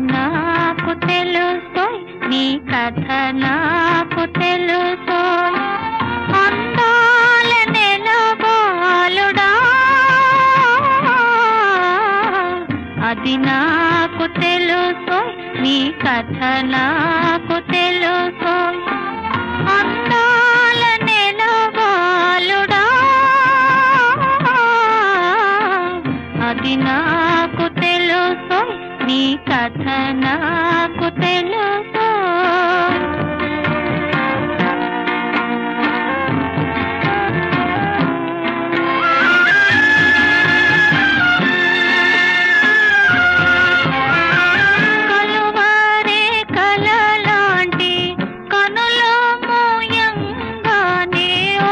నాకు తెలుసు నీ కథ నాకు తెలుసు అందాల నెలబాలుడా అది నాకు తెలుసు నీ కథ నాకు తెలుసు అందాల నెలబాలుడా అది నాకు తెలుసు నీ కథ నాకు తెలుసు కలువరే కలలాంటి కనులో మోయంగానే ఓ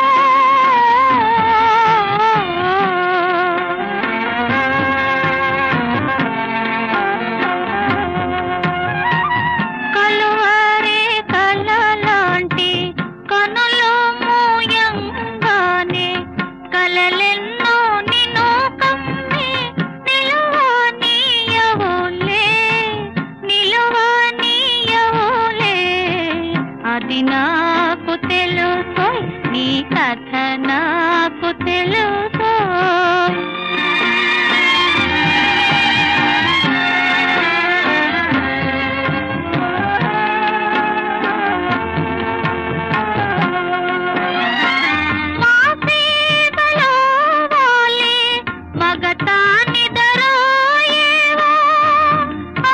కలువరే కలలాంటి కనులో మోయంగానే కలలెన్నో నిన్ను కమ్మి నిలువనీయవులే నిలువనీయవులే అది నాకు తెలుసు నీ కథ నాకు తెలుసు మా సేవలో వాలే మగతాని దరోయేవో ఆ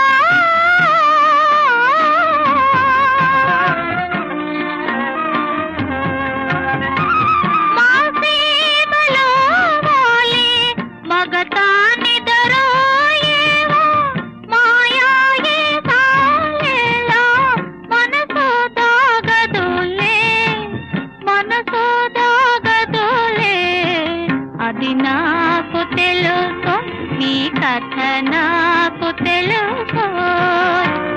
మా సేవలో వాలే మగతాని దరోయేవో మాయాయే సాలేలా మనసు దాగదులే మనసు దాగదులే అది నాకు తెలుసు నీ కథ నాకు తెలుసు